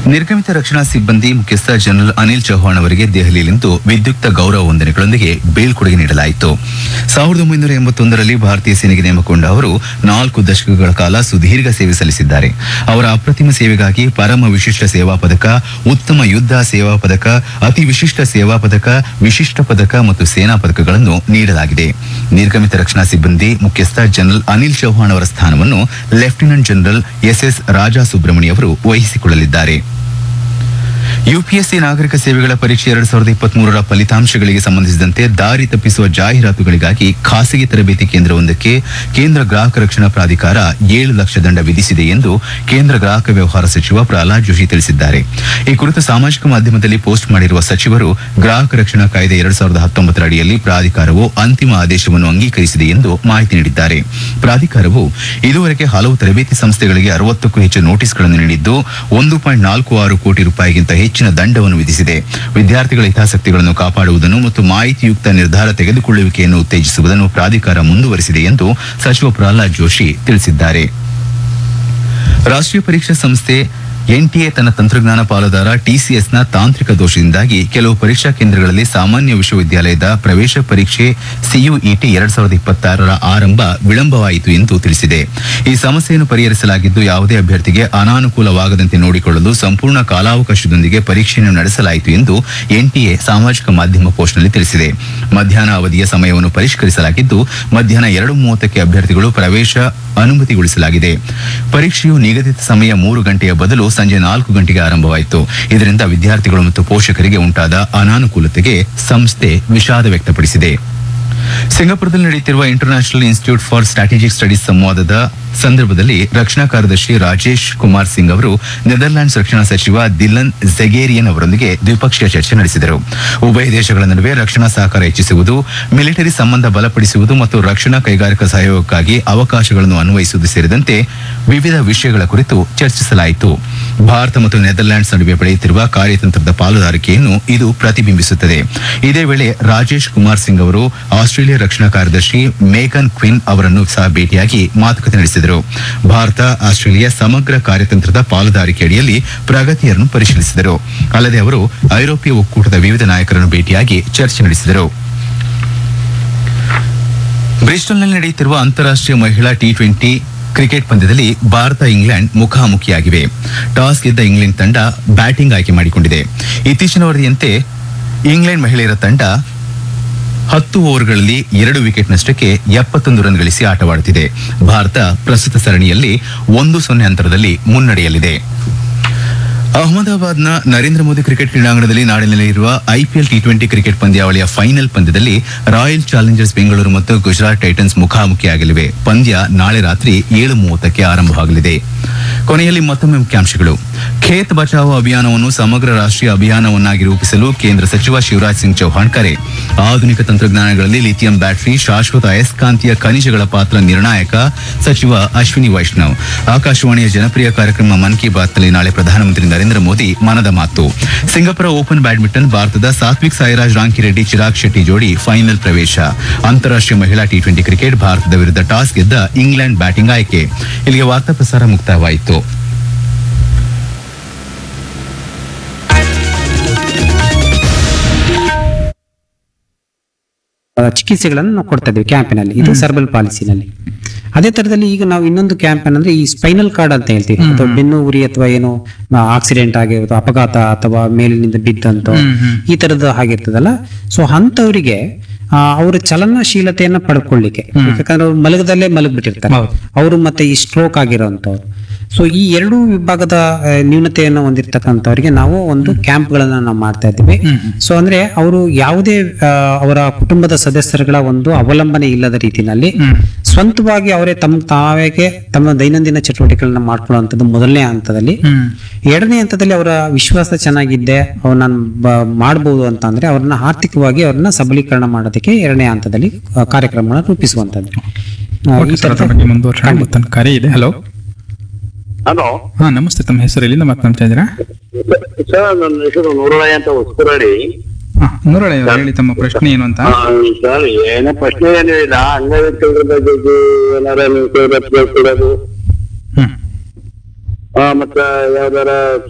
ನಿರ್ಗಮಿತ ರಕ್ಷಣಾ ಸಿಬ್ಬಂದಿ ಮುಖ್ಯಸ್ಥ ಜನರಲ್ ಅನಿಲ್ ಚೌಹಾಣ್ ಅವರಿಗೆ ದೆಹಲಿಯಲ್ಲಿಂದು ವಿದ್ಯುಕ್ತ ಗೌರವ ವಂದನೆಗಳೊಂದಿಗೆ ಬೀಳ್ಕೊಡುಗೆ ನೀಡಲಾಯಿತು ಸಾವಿರದ ಒಂಬೈನೂರ ಎಂಬತ್ತೊಂದರಲ್ಲಿ ಭಾರತೀಯ ಸೇನೆಗೆ ನೇಮಕೊಂಡ ಅವರು ನಾಲ್ಕು ದಶಕಗಳ ಕಾಲ ಸುದೀರ್ಘ ಸೇವೆ ಸಲ್ಲಿಸಿದ್ದಾರೆ ಅವರ ಅಪ್ರತಿಮ ಸೇವೆಗಾಗಿ ಪರಮ ವಿಶಿಷ್ಟ ಸೇವಾ ಪದಕ ಉತ್ತಮ ಯುದ್ಧ ಸೇವಾ ಪದಕ ಅತಿ ವಿಶಿಷ್ಟ ಸೇವಾ ಪದಕ ವಿಶಿಷ್ಟ ಪದಕ ಮತ್ತು ಸೇನಾ ಪದಕಗಳನ್ನು ನೀಡಲಾಗಿದೆ ನಿರ್ಗಮಿತ ರಕ್ಷಣಾ ಸಿಬ್ಬಂದಿ ಮುಖ್ಯಸ್ಥ ಜನರಲ್ ಅನಿಲ್ ಚೌಹಾಣ್ ಅವರ ಸ್ಥಾನವನ್ನು lieutenant general SS Raja Subrahmanya ಅವರು ವಹಿಸಿಕೊಳ್ಳಲಿದ್ದಾರೆ ಯುಪಿಎಸ್ಸಿ ನಾಗರಿಕ ಸೇವೆಗಳ ಪರೀಕ್ಷೆ ಎರಡ್ ಸಾವಿರದ ಇಪ್ಪತ್ತ್ ಮೂರರ ಫಲಿತಾಂಶಗಳಿಗೆ ಸಂಬಂಧಿಸಿದಂತೆ ದಾರಿ ತಪ್ಪಿಸುವ ಜಾಹೀರಾತುಗಳಿಗಾಗಿ ಖಾಸಗಿ ತರಬೇತಿ ಕೇಂದ್ರವೊಂದಕ್ಕೆ ಕೇಂದ್ರ ಗ್ರಾಹಕ ರಕ್ಷಣಾ ಪ್ರಾಧಿಕಾರ ಏಳು ಲಕ್ಷ ದಂಡ ವಿಧಿಸಿದೆ ಎಂದು ಕೇಂದ್ರ ಗ್ರಾಹಕ ವ್ಯವಹಾರ ಸಚಿವ ಪ್ರಹ್ಲಾದ್ ಜೋಶಿ ತಿಳಿಸಿದ್ದಾರೆ ಈ ಕುರಿತು ಸಾಮಾಜಿಕ ಮಾಧ್ಯಮದಲ್ಲಿ ಪೋಸ್ಟ್ ಮಾಡಿರುವ ಸಚಿವರು ಗ್ರಾಹಕ ರಕ್ಷಣಾ ಕಾಯ್ದೆ ಎರಡ್ ಸಾವಿರದ ಹತ್ತೊಂಬತ್ತರ ಅಡಿಯಲ್ಲಿ ಪ್ರಾಧಿಕಾರವು ಅಂತಿಮ ಆದೇಶವನ್ನು ಅಂಗೀಕರಿಸಿದೆ ಎಂದು ಮಾಹಿತಿ ನೀಡಿದ್ದಾರೆ ಪ್ರಾಧಿಕಾರವು ಇದುವರೆಗೆ ಹಲವು ತರಬೇತಿ ಸಂಸ್ಥೆಗಳಿಗೆ ಅರವತ್ತಕ್ಕೂ ಹೆಚ್ಚು ನೋಟಿಸ್ಗಳನ್ನು ನೀಡಿದ್ದು ಒಂದು ಪಾಯಿಂಟ್ ನಾಲ್ಕು ಆರು ಕೋಟಿ ರೂಪಾಯಿಗಿಂತ ಹೆಚ್ಚಿನ ದಂಡವನ್ನು ವಿಧಿಸಿದೆ ವಿದ್ಯಾರ್ಥಿಗಳ ಹಿತಾಸಕ್ತಿಗಳನ್ನು ಕಾಪಾಡುವುದನ್ನು ಮತ್ತು ಮಾಹಿತಿಯುಕ್ತ ನಿರ್ಧಾರ ತೆಗೆದುಕೊಳ್ಳುವಿಕೆಯನ್ನು ಉತ್ತೇಜಿಸುವುದನ್ನು ಪ್ರಾಧಿಕಾರ ಮುಂದುವರಿಸಿದೆ ಎಂದು ಸಚಿವ ಪ್ರಹ್ಲಾದ್ ಜೋಶಿ ತಿಳಿಸಿದ್ದಾರೆ ರಾಷ್ಟ್ರೀಯ ಪರೀಕ್ಷಾ ಸಂಸ್ಥೆ ಎನ್ಟಿಎ ತನ್ನ ತಂತ್ರಜ್ಞಾನ ಪಾಲುದಾರ ಟಿಸಿಎಸ್ನ ತಾಂತ್ರಿಕ ದೋಷದಿಂದಾಗಿ ಕೆಲವು ಪರೀಕ್ಷಾ ಕೇಂದ್ರಗಳಲ್ಲಿ ಸಾಮಾನ್ಯ ವಿಶ್ವವಿದ್ಯಾಲಯದ ಪ್ರವೇಶ ಪರೀಕ್ಷೆ ಸಿಯುಇಟಿ ಎರಡ್ ಸಾವಿರದ ಇಪ್ಪತ್ತಾರರ ಆರಂಭ ವಿಳಂಬವಾಯಿತು ಎಂದು ತಿಳಿಸಿದೆ ಈ ಸಮಸ್ಯೆಯನ್ನು ಪರಿಹರಿಸಲಾಗಿದ್ದು ಯಾವುದೇ ಅಭ್ಯರ್ಥಿಗೆ ಅನಾನುಕೂಲವಾಗದಂತೆ ನೋಡಿಕೊಳ್ಳಲು ಸಂಪೂರ್ಣ ಕಾಲಾವಕಾಶದೊಂದಿಗೆ ಪರೀಕ್ಷೆಯನ್ನು ನಡೆಸಲಾಯಿತು ಎಂದು ಎನ್ಟಿಎ ಸಾಮಾಜಿಕ ಮಾಧ್ಯಮ ಪೋಸ್ಟ್ನಲ್ಲಿ ತಿಳಿಸಿದೆ ಮಧ್ಯಾಹ್ನ ಅವಧಿಯ ಸಮಯವನ್ನು ಪರಿಷ್ಕರಿಸಲಾಗಿದ್ದು ಮಧ್ಯಾಹ್ನ ಎರಡು ಮೂವತ್ತಕ್ಕೆ ಅಭ್ಯರ್ಥಿಗಳು ಪ್ರವೇಶ ಅನುಮತಿಗೊಳಿಸಲಾಗಿದೆ ಪರೀಕ್ಷೆಯು ನಿಗದಿತ ಸಮಯ ಮೂರು ಗಂಟೆಯ ಬದಲು ಸಂಜೆ ನಾಲ್ಕು ಗಂಟೆಗೆ ಆರಂಭವಾಯಿತು ಇದರಿಂದ ವಿದ್ಯಾರ್ಥಿಗಳು ಮತ್ತು ಪೋಷಕರಿಗೆ ಉಂಟಾದ ಅನಾನುಕೂಲತೆಗೆ ಸಂಸ್ಥೆ ವಿಷಾದ ವ್ಯಕ್ತಪಡಿಸಿದೆ ಸಿಂಗಾಪುರದಲ್ಲಿ ನಡೆಯುತ್ತಿರುವ International Institute for Strategic Studies ಸಂವಾದದ ಸಂದರ್ಭದಲ್ಲಿ ರಕ್ಷಣಾ ಕಾರ್ಯದರ್ಶಿ ರಾಜೇಶ್ ಕುಮಾರ್ ಸಿಂಗ್ ಅವರು ನೆದರ್ಲ್ಯಾಂಡ್ಸ್ ರಕ್ಷಣಾ ಸಚಿವ ದಿಲನ್ ಝೆಗೇರಿಯನ್ ಅವರೊಂದಿಗೆ ದ್ವಿಪಕ್ಷೀಯ ಚರ್ಚೆ ನಡೆಸಿದರು ಉಭಯ ದೇಶಗಳ ನಡುವೆ ರಕ್ಷಣಾ ಸಹಕಾರ ಹೆಚ್ಚಿಸುವುದು ಮಿಲಿಟರಿ ಸಂಬಂಧ ಬಲಪಡಿಸುವುದು ಮತ್ತು ರಕ್ಷಣಾ ಕೈಗಾರಿಕಾ ಸಹಯೋಗಕ್ಕಾಗಿ ಅವಕಾಶಗಳನ್ನು ಅನ್ವಯಿಸುವುದು ಸೇರಿದಂತೆ ವಿವಿಧ ವಿಷಯಗಳ ಕುರಿತು ಚರ್ಚಿಸಲಾಯಿತು ಭಾರತ ಮತ್ತು ನೆದರ್ಲ್ಯಾಂಡ್ಸ್ ನಡುವೆ ಬೆಳೆಯುತ್ತಿರುವ ಕಾರ್ಯತಂತ್ರದ ಪಾಲುದಾರಿಕೆಯನ್ನು ಇದು ಪ್ರತಿಬಿಂಬಿಸುತ್ತದೆ ಇದೇ ವೇಳೆ ರಾಜೇಶ್ ಕುಮಾರ್ ಸಿಂಗ್ ಅವರು ಆಸ್ಟ್ರೇಲಿಯಾ ರಕ್ಷಣಾ ಕಾರ್ಯದರ್ಶಿ ಮೇಗನ್ ಕ್ವಿನ್ ಅವರನ್ನು ಸಹ ಭೇಟಿಯಾಗಿ ಮಾತುಕತೆ ನಡೆಸಿದರು ಭಾರತ ಆಸ್ಟ್ರೇಲಿಯಾ ಸಮಗ್ರ ಕಾರ್ಯತಂತ್ರದ ಪಾಲುದಾರಿಕೆ ಅಡಿಯಲ್ಲಿ ಪ್ರಗತಿಯನ್ನು ಪರಿಶೀಲಿಸಿದರು ಅಲ್ಲದೆ ಅವರು ಐರೋಪ್ಯ ಒಕ್ಕೂಟದ ವಿವಿಧ ನಾಯಕರನ್ನು ಭೇಟಿಯಾಗಿ ಚರ್ಚೆ ನಡೆಸಿದರು ಬ್ರಿಸ್ಟಲ್ನಲ್ಲಿ ನಡೆಯುತ್ತಿರುವ ಅಂತಾರಾಷ್ಟ್ರೀಯ ಮಹಿಳಾ ಟಿ ಟ್ವೆಂಟಿ ಕ್ರಿಕೆಟ್ ಪಂದ್ಯದಲ್ಲಿ ಭಾರತ ಇಂಗ್ಲೆಂಡ್ ಮುಖಾಮುಖಿಯಾಗಿವೆ ಟಾಸ್ ಗೆದ್ದ ಇಂಗ್ಲೆಂಡ್ ತಂಡ ಬ್ಯಾಟಿಂಗ್ ಆಯ್ಕೆ ಮಾಡಿಕೊಂಡಿದೆ ಇತ್ತೀಚಿನ ವರದಿಯಂತೆ ಇಂಗ್ಲೆಂಡ್ ಮಹಿಳೆಯರ ತಂಡ ಹತ್ತು ಓವರ್ಗಳಲ್ಲಿ ಎರಡು ವಿಕೆಟ್ ನಷ್ಟಕ್ಕೆ ಎಪ್ಪತ್ತೊಂದು ರನ್ ಗಳಿಸಿ ಆಟವಾಡುತ್ತಿದೆ ಭಾರತ ಪ್ರಸ್ತುತ ಸರಣಿಯಲ್ಲಿ ಒಂದು ಸೊನ್ನೆ ಅಂತರದಲ್ಲಿ ಮುನ್ನಡೆಯಲ್ಲಿದೆ ಅಹಮದಾಬಾದ್ನ ನರೇಂದ್ರ ಮೋದಿ ಕ್ರಿಕೆಟ್ ಕ್ರೀಡಾಂಗಣದಲ್ಲಿ ನಾಳೆ ನಡೆಯಲಿರುವ ಐಪಿಎಲ್ ಟಿ ಟ್ವೆಂಟಿ ಕ್ರಿಕೆಟ್ ಪಂದ್ಯಾವಳಿಯ ಫೈನಲ್ ಪಂದ್ಯದಲ್ಲಿ ರಾಯಲ್ ಚಾಲೆಂಜರ್ಸ್ ಬೆಂಗಳೂರು ಮತ್ತು ಗುಜರಾತ್ ಟೈಟನ್ಸ್ ಮುಖಾಮುಖಿಯಾಗಲಿವೆ ಪಂದ್ಯ ನಾಳೆ ರಾತ್ರಿ ಏಳು ಮೂವತ್ತಕ್ಕೆ ಆರಂಭವಾಗಲಿದೆ ಕೊನೆಯಲ್ಲಿ ಮತ್ತೊಮ್ಮೆ ಮುಖ್ಯಾಂಶಗಳು ಖೇತ್ ಬಚಾವೋ ಅಭಿಯಾನವನ್ನು ಸಮಗ್ರ ರಾಷ್ಟ್ರೀಯ ಅಭಿಯಾನವನ್ನಾಗಿ ರೂಪಿಸಲು ಕೇಂದ್ರ ಸಚಿವ ಶಿವರಾಜ್ ಸಿಂಗ್ ಚೌಹಾಣ್ ಕರೆ ಆಧುನಿಕ ತಂತ್ರಜ್ಞಾನಗಳಲ್ಲಿ ಲಿಥಿಯಂ ಬ್ಯಾಟರಿ ಶಾಶ್ವತ ಅಯಸ್ಕಾಂತೀಯ ಖನಿಜಗಳ ಪಾತ್ರ ನಿರ್ಣಾಯಕ ಸಚಿವ ಅಶ್ವಿನಿ ವೈಷ್ಣವ್ ಆಕಾಶವಾಣಿಯ ಜನಪ್ರಿಯ ಕಾರ್ಯಕ್ರಮ ಮನ್ ಕಿ ಬಾತ್ನಲ್ಲಿ ನಾಳೆ ಪ್ರಧಾನಮಂತ್ರಿ ನರೇಂದ್ರ ಮೋದಿ ಮನದ ಮಾತು ಸಿಂಗಾಪುರ ಓಪನ್ ಬ್ಯಾಡ್ಮಿಂಟನ್ ಭಾರತದ ಸಾತ್ವಿಕ್ ಸಾಯಿರಾಜ್ ರಾಂಕಿರೆಡ್ಡಿ ಚಿರಾಗ್ ಶೆಟ್ಟಿ ಜೋಡಿ ಫೈನಲ್ ಪ್ರವೇಶ ಅಂತಾರಾಷ್ಟ್ರೀಯ ಮಹಿಳಾ ಟಿ ಟ್ವೆಂಟಿ ಕ್ರಿಕೆಟ್ ಭಾರತದ ವಿರುದ್ಧ ಟಾಸ್ ಗೆದ್ದ ಇಂಗ್ಲೆಂಡ್ ಬ್ಯಾಟಿಂಗ್ ಆಯ್ಕೆ ಇಲ್ಲಿಗೆ ವಾರ್ತಾ ಪ್ರಸಾರ ಮುಕ್ತಾಯವಾಯಿತು ಆ, ಚಿಕಿತ್ಸೆಗಳನ್ನು ನಾವು ಕೊಡ್ತಾ ಇದ್ದೀವಿ ಕ್ಯಾಂಪಿನಲ್ಲಿ ಇದು ಸರ್ಬಲ್ ಪಾಲಿಸಿನಲ್ಲಿ ಅದೇ ತರದಲ್ಲಿ ಈಗ ನಾವು ಇನ್ನೊಂದು ಕ್ಯಾಂಪ್ ಏನಂದ್ರೆ ಈ ಸ್ಪೈನಲ್ ಕಾರ್ಡ್ ಅಂತ ಹೇಳ್ತೀವಿ ಅಥವಾ ಬೆನ್ನು ಉರಿ ಅಥವಾ ಏನೋ ಆಕ್ಸಿಡೆಂಟ್ ಆಗಿರೋದು ಅಪಘಾತ ಅಥವಾ ಮೇಲಿನಿಂದ ಬಿದ್ದಂತೋ ಈ ತರದ್ದು ಆಗಿರ್ತದಲ್ಲ ಸೊ ಅಂತವರಿಗೆ ಅವರ ಚಲನಶೀಲತೆಯನ್ನ ಪಡ್ಕೊಳ್ಳಿಕ್ಕೆ ಯಾಕಂದ್ರೆ ಅವ್ರು ಮಲಗದಲ್ಲೇ ಮಲಗ್ಬಿಟ್ಟಿರ್ತಾರೆ ಅವರು ಮತ್ತೆ ಈ ಸ್ಟ್ರೋಕ್ ಆಗಿರೋಂಥವ್ರು ಸೊ ಈ ಎರಡೂ ವಿಭಾಗದ ಆ, ನ್ಯೂನತೆಯನ್ನು ಹೊಂದಿರತಕ್ಕಂಥವ್ರಿಗೆ ನಾವು ಒಂದು ಕ್ಯಾಂಪ್ಗಳನ್ನ ನಾವು ಮಾಡ್ತಾ ಇದ್ದೀವಿ ಸೊ ಅಂದ್ರೆ ಅವರು ಯಾವುದೇ ಆ, ಅವರ ಕುಟುಂಬದ ಸದಸ್ಯರುಗಳ ಒಂದು ಅವಲಂಬನೆ ಇಲ್ಲದ ರೀತಿನಲ್ಲಿ ಸ್ವಂತವಾಗಿ ಅವರೇ ತಮ್ಮ ತಾವೇಗೆ ತಮ್ಮ ದೈನಂದಿನ ಚಟುವಟಿಕೆಗಳನ್ನ ಮಾಡ್ಕೊಳ್ಳುವಂಥದ್ದು ಮೊದಲನೇ ಹಂತದಲ್ಲಿ ಎರಡನೇ ಹಂತದಲ್ಲಿ ಅವರ ವಿಶ್ವಾಸ ಚೆನ್ನಾಗಿದ್ದೆ ಅವ್ರು ನಾನು ಮಾಡಬಹುದು ಅಂತ ಅಂದ್ರೆ ಅವ್ರನ್ನ ಆರ್ಥಿಕವಾಗಿ ಅವ್ರನ್ನ ಸಬಲೀಕರಣ ಮಾಡೋದಕ್ಕೆ ಎರಡನೇ ಹಂತದಲ್ಲಿ ಆ, ಕಾರ್ಯಕ್ರಮಗಳನ್ನ ರೂಪಿಸುವಂತದ್ದು ಆ, ಈ ಓಕೆ ಸರ್ ತರದ- ಅದ್ರ ಬಗ್ಗೆ ಮುಂದುವರ್ಸೋಣ ಮತ್ತೊಂದು ಕರೆ ಇದೆ ಹಲೋ ಹಲೋ ಹಾ ನಮಸ್ತೆ ತಮ್ಮ ಹೆಸರು ಎಲ್ಲಿಂದ ಮಾತನಾಡ್ತಾ ಇದ್ದೀರಾ ಸರ್ ನನ್ನ ಹೆಸರು ನೂರಳಯ ಅಂತ ಹೊಸಕರಡಿ ಹಾ ನೂರಳೆ ಅವ್ರು ಹೇಳಿ ತಮ್ಮ ಪ್ರಶ್ನೆ ಏನು ಅಂತ ಸರ್ ಏನೋ ಪ್ರಶ್ನೆ ಏನೂ ಇಲ್ಲ ಅಂಗವಿಕಲರ ಬಗ್ಗೆ ಏನಾರ ನೀವು ಸೌಲಭ್ಯ ಕೊಡೋದು ಹ್ಮ್ ಆ, ಮತ್ತೆ ಯಾವ್ದಾರ